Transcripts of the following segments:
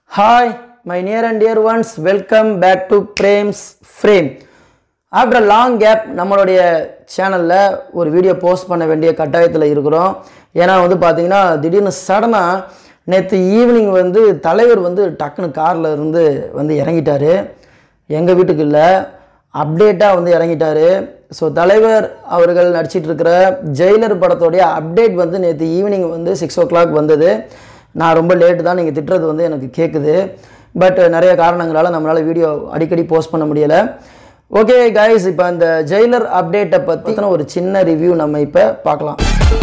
Hi, my near and dear ones, welcome back to Frames Frame. After long gap நம்மளுடைய சேனலில் ஒரு video post பண்ண வேண்டிய கட்டாயத்தில் இருக்கிறோம் ஏன்னா வந்து பார்த்தீங்கன்னா திடீர்னு சடனாக நேற்று ஈவினிங் வந்து தலைவர் வந்து டக்குன்னு காரில் இருந்து வந்து இறங்கிட்டாரு எங்கள் வீட்டுக்கு இல்லை அப்டேட்டாக வந்து இறங்கிட்டாரு ஸோ தலைவர் அவர்கள் நடிச்சிட்டு இருக்கிற ஜெயிலர் படத்தோடைய அப்டேட் வந்து நேற்று ஈவினிங் வந்து சிக்ஸ் ஓ கிளாக் வந்தது நான் ரொம்ப லேட்டு தான் நீங்கள் திட்டுறது வந்து எனக்கு கேட்குது பட் நிறைய காரணங்களால் நம்மளால் வீடியோ அடிக்கடி போஸ்ட் பண்ண முடியலை ஓகே கைஸ் இப்போ அந்த ஜெயிலர் அப்டேட்டை பற்றின ஒரு சின்ன ரிவ்யூ நம்ம இப்போ பார்க்கலாம்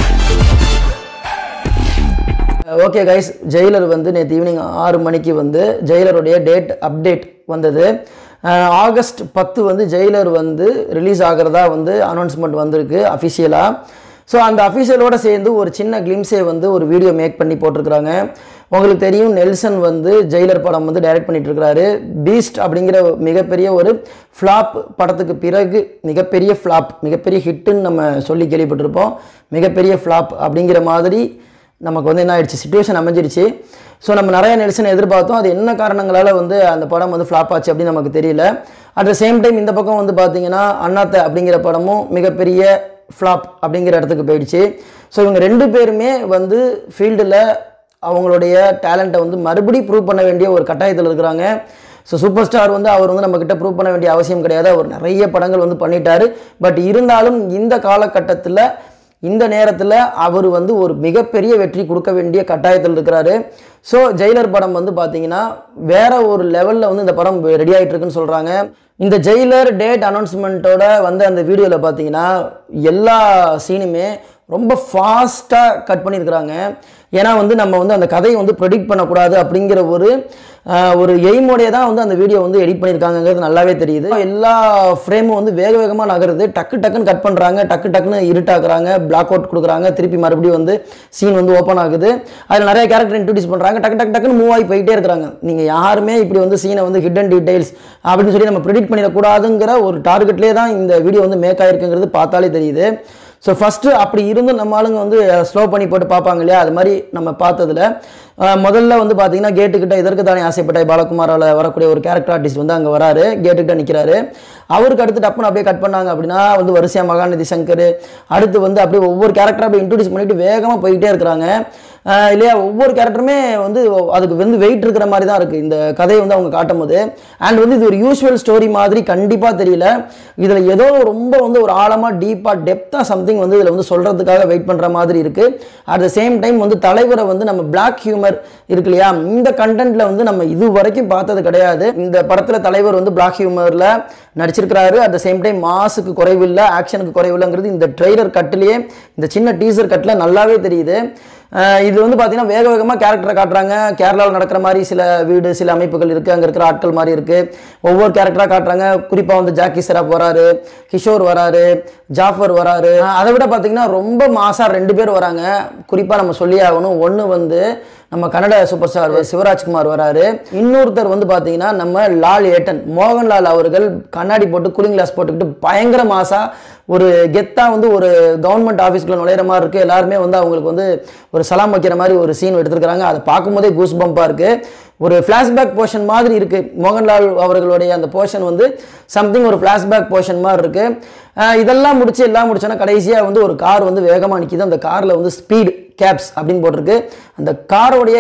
ஓகே கைஸ் ஜெயிலர் வந்து நேற்று ஈவினிங் ஆறு மணிக்கு வந்து ஜெயிலருடைய டேட் அப்டேட் வந்தது அஹ் ஆகஸ்ட் பத்து வந்து ஜெயிலர் வந்து ரிலீஸ் ஆகிறதா வந்து அனௌன்ஸ்மெண்ட் வந்திருக்கு அஃபிஷியலாக ஸோ அந்த அஃபிஷியலோட சேர்ந்து ஒரு சின்ன கிளிம்ஸே வந்து ஒரு வீடியோ மேக் பண்ணி போட்டிருக்கிறாங்க உங்களுக்கு தெரியும் நெல்சன் வந்து ஜெயிலர் படம் வந்து டைரக்ட் பண்ணிட்டு இருக்கிறாரு பீஸ்ட் அப்படிங்கிற மிகப்பெரிய ஒரு ஃப்ளாப் படத்துக்கு பிறகு மிகப்பெரிய ஃப்ளாப் மிகப்பெரிய ஹிட்டுன்னு நம்ம சொல்லி கேள்விப்பட்டிருப்போம் மிகப்பெரிய ஃப்ளாப் அப்படிங்கிற மாதிரி நமக்கு வந்து என்ன ஆயிடுச்சு சுச்சுவேஷன் அமைஞ்சிருச்சு ஸோ நம்ம நிறைய நெல்சன் எதிர்பார்த்தோம் அது என்ன காரணங்களால் வந்து அந்த படம் வந்து ஃப்ளாப் ஆச்சு அப்படின்னு நமக்கு தெரியல அட் த சேம் டைம் இந்த பக்கம் வந்து பார்த்தீங்கன்னா அண்ணாத்த அப்படிங்கிற படமும் மிகப்பெரிய ஃப்ளாப் அப்படிங்கிற இடத்துக்கு போயிடுச்சு ஸோ இவங்க ரெண்டு பேருமே வந்து ஃபீல்டில் அவங்களுடைய டேலண்ட்டை வந்து மறுபடி ப்ரூவ் பண்ண வேண்டிய ஒரு கட்டாயத்தில் இருக்கிறாங்க ஸோ சூப்பர் ஸ்டார் வந்து அவர் வந்து நம்மக்கிட்ட ப்ரூவ் பண்ண வேண்டிய அவசியம் கிடையாது அவர் நிறைய படங்கள் வந்து பண்ணிட்டாரு பட் இருந்தாலும் இந்த காலகட்டத்தில் இந்த நேரத்தில் அவர் வந்து ஒரு மிகப்பெரிய வெற்றி கொடுக்க வேண்டிய கட்டாயத்தில் இருக்கிறாரு ஸோ ஜெயிலர் படம் வந்து பார்த்தீங்கன்னா வேற ஒரு லெவலில் வந்து இந்த படம் ரெடி ஆகிட்டு இருக்குன்னு சொல்கிறாங்க இந்த ஜெயிலர் டேட் அனௌன்ஸ்மெண்ட்டோட வந்த அந்த வீடியோவில் பார்த்தீங்கன்னா எல்லா சீனுமே ரொம்ப ஃபாஸ்ட்டாக கட் பண்ணியிருக்கிறாங்க ஏன்னா வந்து நம்ம வந்து அந்த கதையை வந்து ப்ரொடிக்ட் பண்ணக்கூடாது அப்படிங்கிற ஒரு ஆஹ், ஒரு எய்மோடைய தான் வந்து அந்த வீடியோ வந்து எடிட் பண்ணியிருக்காங்கங்கிறது நல்லாவே தெரியுது எல்லா ஃப்ரேமும் வந்து வேக வேகமாக நகருது டக்கு டக்குன்னு கட் பண்ணுறாங்க டக்கு டக்குன்னு இருட்டாக்குறாங்க பிளாக் அவுட் கொடுக்குறாங்க திருப்பி மறுபடியும் வந்து சீன் வந்து ஓப்பன் ஆகுது அதில் நிறைய கேரக்டர் இன்ட்ரடியூஸ் பண்ணுறாங்க டக்கு டக்கு டக்குன்னு மூவ் ஆகி போயிட்டே இருக்கிறாங்க நீங்கள் யாருமே இப்படி வந்து சீனை வந்து ஹிடன் டீடைல்ஸ் அப்படின்னு சொல்லி நம்ம ப்ரிடிக்ட் பண்ணிடக்கூடாதுங்கிற ஒரு டார்கெட்லேயே தான் இந்த வீடியோ வந்து மேக் ஆயிருக்குங்கிறது பார்த்தாலே தெரியுது ஸோ ஃபஸ்ட்டு அப்படி இருந்தும் நம்ம ஆளுங்க வந்து ஸ்லோ பண்ணி போட்டு பார்ப்பாங்க இல்லையா அது மாதிரி நம்ம பார்த்ததுல அஹ், முதல்ல வந்து பார்த்தீங்கன்னா கேட்டுக்கிட்ட இதற்கு தானே ஆசைப்பட்டாய் பாலகுமாரால் வரக்கூடிய ஒரு கேரக்டர் ஆர்டிஸ்ட் வந்து அங்கே வராரு கேட்டுக்கிட்ட நிற்கிறாரு அவருக்கு அடுத்து டப்புன்னு அப்படியே கட் பண்ணாங்க அப்படின்னா வந்து வரிசையா மகாநிதி சங்கர் அடுத்து வந்து அப்படியே ஒவ்வொரு கேரக்டராக அப்படியே இன்ட்ரடியூஸ் பண்ணிட்டு வேகமாக போயிட்டே இருக்கிறாங்க அஹ், இல்லையா ஒவ்வொரு கேரக்டருமே வந்து அதுக்கு வந்து வெயிட் இருக்கிற மாதிரி தான் இருக்குது இந்த கதையை வந்து அவங்க காட்டும் போது அண்ட் வந்து இது ஒரு யூஸ்வல் ஸ்டோரி மாதிரி கண்டிப்பாக தெரியல இதில் ஏதோ ரொம்ப வந்து ஒரு ஆழமாக டீப்பாக டெப்த்தாக சம்திங் வந்து இதில் வந்து சொல்கிறதுக்காக வெயிட் பண்ணுற மாதிரி இருக்குது அட் த சேம் டைம் வந்து தலைவரை வந்து நம்ம பிளாக் ஹியூமர் இருக்கு இல்லையா இந்த கண்டென்ட்ல வந்து நம்ம இது வரைக்கும் பார்த்தது கிடையாது இந்த படத்தில் தலைவர் வந்து பிளாக் ஹியூமரில் நடிச்சிருக்கிறாரு அட் த சேம் டைம் மாசுக்கு குறைவில்லை ஆக்ஷனுக்கு குறைவில்லைங்கிறது இந்த ட்ரெய்லர் கட்டிலேயே இந்த சின்ன டீசர் கட்டில் நல்லாவே தெரியுது அஹ் இது வந்து பார்த்தீங்கன்னா வேக வேகமாக கேரக்டரை காட்டுறாங்க கேரளாவில் நடக்கிற மாதிரி சில வீடு சில அமைப்புகள் இருக்குது அங்கே இருக்கிற ஆட்கள் மாதிரி இருக்குது ஒவ்வொரு கேரக்டராக காட்டுறாங்க குறிப்பாக வந்து ஜாக்கி சராப் வராரு கிஷோர் வராரு ஜாஃபர் வராரு அஹ் அதை விட பார்த்தீங்கன்னா ரொம்ப மாசாக ரெண்டு பேர் வராங்க குறிப்பாக நம்ம சொல்லி ஆகணும் ஒன்று வந்து நம்ம கன்னட சூப்பர் ஸ்டார் சிவராஜ்குமார் வராரு இன்னொருத்தர் வந்து பார்த்தீங்கன்னா நம்ம லால் ஏட்டன் மோகன்லால் அவர்கள் கண்ணாடி போட்டு கூலிங் கிளாஸ் போட்டுக்கிட்டு பயங்கர மாசா ஒரு கெத்தா வந்து ஒரு கவர்மெண்ட் ஆஃபீஸ்க்குள்ள நுழையிற மாதிரி இருக்கு எல்லாருமே வந்து அவங்களுக்கு வந்து ஒரு சலாம் வைக்கிற மாதிரி ஒரு சீன் எடுத்திருக்கிறாங்க அதை பார்க்கும்போதே கூஸ் பம்பாக இருக்கு ஒரு ஃப்ளாஷ்பேக் போர்ஷன் மாதிரி இருக்கு மோகன்லால் அவர்களுடைய அந்த போர்ஷன் வந்து சம்திங் ஒரு ஃப்ளாஷ்பேக் போர்ஷன் மாதிரி இருக்கு அஹ் இதெல்லாம் முடிச்சு எல்லாம் முடிச்சோன்னா கடைசியாக வந்து ஒரு கார் வந்து வேகமாக நிற்கிது அந்த காரில் வந்து ஸ்பீட் கேப்ஸ் அப்படின்னு போட்டிருக்கு அந்த காரோடைய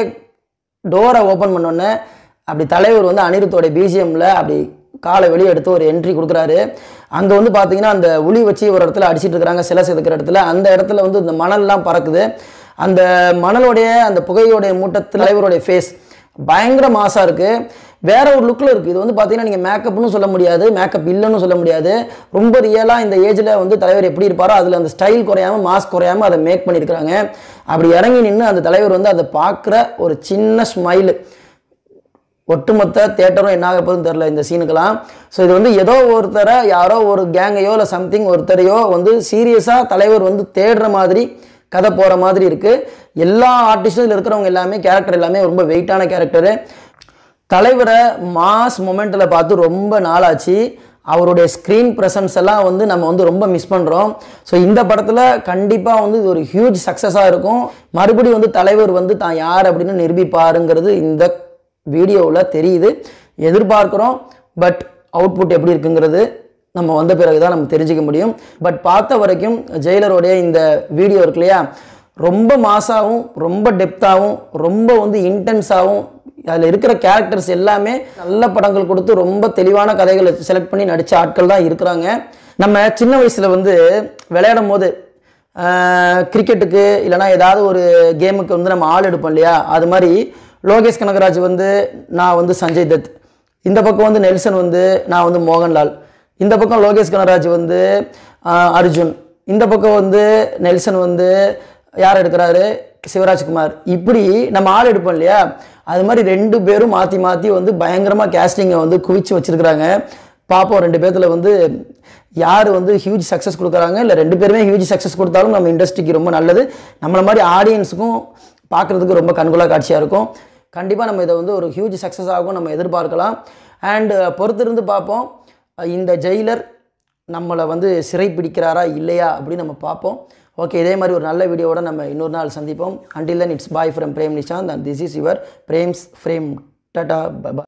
டோரை ஓப்பன் பண்ணோன்னே அப்படி தலைவர் வந்து அனிருத்தோடைய பிஜிஎம்ல அப்படி காலை வெளியே எடுத்து ஒரு என்ட்ரி கொடுக்குறாரு அங்கே வந்து பார்த்தீங்கன்னா அந்த உளி வச்சு ஒரு இடத்துல அடிச்சிட்டு இருக்கிறாங்க சிலை செதுக்கிற இடத்துல அந்த இடத்துல வந்து இந்த மணல்லாம் பறக்குது அந்த மணலோடைய அந்த புகையோடைய மூட்டத்தில் தலைவருடைய ஃபேஸ் பயங்கர மாசா இருக்கு வேற ஒரு லுக்கில் இருக்குது இது வந்து பார்த்தீங்கன்னா நீங்கள் மேக்கப்னு சொல்ல முடியாது மேக்கப் இல்லைன்னு சொல்ல முடியாது ரொம்ப ரியலாக இந்த ஏஜில் வந்து தலைவர் எப்படி இருப்பாரோ அதில் அந்த ஸ்டைல் குறையாம மாஸ்க் குறையாம அதை மேக் பண்ணியிருக்கிறாங்க அப்படி இறங்கி நின்று அந்த தலைவர் வந்து அதை பார்க்குற ஒரு சின்ன ஸ்மைலு ஒட்டுமொத்த தேட்டரும் என்ன ஆக போகுதுன்னு தெரில இந்த சீனுக்கெல்லாம் ஸோ இது வந்து ஏதோ ஒருத்தரை யாரோ ஒரு கேங்கையோ இல்லை சம்திங் ஒருத்தரையோ வந்து சீரியஸாக தலைவர் வந்து தேடுற மாதிரி கதை போகிற மாதிரி இருக்குது எல்லா ஆர்டிஸ்டும் இதில் இருக்கிறவங்க எல்லாமே கேரக்டர் எல்லாமே ரொம்ப வெயிட்டான கேரக்டரு தலைவரை மாஸ் மொமெண்ட்டில் பார்த்து ரொம்ப நாளாச்சு அவருடைய ஸ்க்ரீன் ப்ரெசன்ஸ் எல்லாம் வந்து நம்ம வந்து ரொம்ப மிஸ் பண்ணுறோம் ஸோ இந்த படத்தில் கண்டிப்பாக வந்து இது ஒரு ஹியூஜ் சக்ஸஸாக இருக்கும் மறுபடியும் வந்து தலைவர் வந்து தான் யார் அப்படின்னு நிரூபிப்பாருங்கிறது இந்த வீடியோவில் தெரியுது எதிர்பார்க்குறோம் பட் அவுட்புட் எப்படி இருக்குங்கிறது நம்ம வந்த பிறகு தான் நம்ம தெரிஞ்சுக்க முடியும் பட் பார்த்த வரைக்கும் ஜெயிலருடைய இந்த வீடியோ இருக்கு இல்லையா ரொம்ப மாசாகவும் ரொம்ப டெப்த்தாகவும் ரொம்ப வந்து இன்டென்ஸாகவும் அதில் இருக்கிற கேரக்டர்ஸ் எல்லாமே நல்ல படங்கள் கொடுத்து ரொம்ப தெளிவான கதைகளை செலக்ட் பண்ணி நடித்த ஆட்கள் தான் இருக்கிறாங்க நம்ம சின்ன வயசில் வந்து விளையாடும் போது கிரிக்கெட்டுக்கு இல்லைனா ஏதாவது ஒரு கேமுக்கு வந்து நம்ம ஆள் எடுப்போம் இல்லையா அது மாதிரி லோகேஷ் கனகராஜ் வந்து நான் வந்து சஞ்சய் தத் இந்த பக்கம் வந்து நெல்சன் வந்து நான் வந்து மோகன்லால் இந்த பக்கம் லோகேஷ் கனகராஜ் வந்து ஆஹ், அர்ஜுன் இந்த பக்கம் வந்து நெல்சன் வந்து யார் எடுக்கிறாரு சிவராஜ்குமார் இப்படி நம்ம ஆள் எடுப்போம் இல்லையா அது மாதிரி ரெண்டு பேரும் மாற்றி மாற்றி வந்து பயங்கரமாக கேஸ்டிங்கை வந்து குவிச்சு வச்சிருக்கிறாங்க பார்ப்போம் ரெண்டு பேர்த்துல வந்து யார் வந்து ஹியூஜ் சக்ஸஸ் கொடுக்குறாங்க இல்லை ரெண்டு பேருமே ஹியூஜ் சக்ஸஸ் கொடுத்தாலும் நம்ம இண்டஸ்ட்ரிக்கு ரொம்ப நல்லது நம்மள மாதிரி ஆடியன்ஸுக்கும் பார்க்குறதுக்கு ரொம்ப கண்கொள்ளா காட்சியாக இருக்கும் கண்டிப்பாக நம்ம இதை வந்து ஒரு ஹியூஜ் சக்ஸஸ் ஆகும் நம்ம எதிர்பார்க்கலாம் அண்ட் பொறுத்திருந்து பார்ப்போம் இந்த ஜெயிலர் நம்மளை வந்து சிறை பிடிக்கிறாரா இல்லையா அப்படின்னு நம்ம பார்ப்போம் ஓகே இதே மாதிரி ஒரு நல்ல வீடியோவோட நம்ம இன்னொரு நாள் சந்திப்போம் until then it's bye from Prem Nishanth and this is your Frames Frame tata by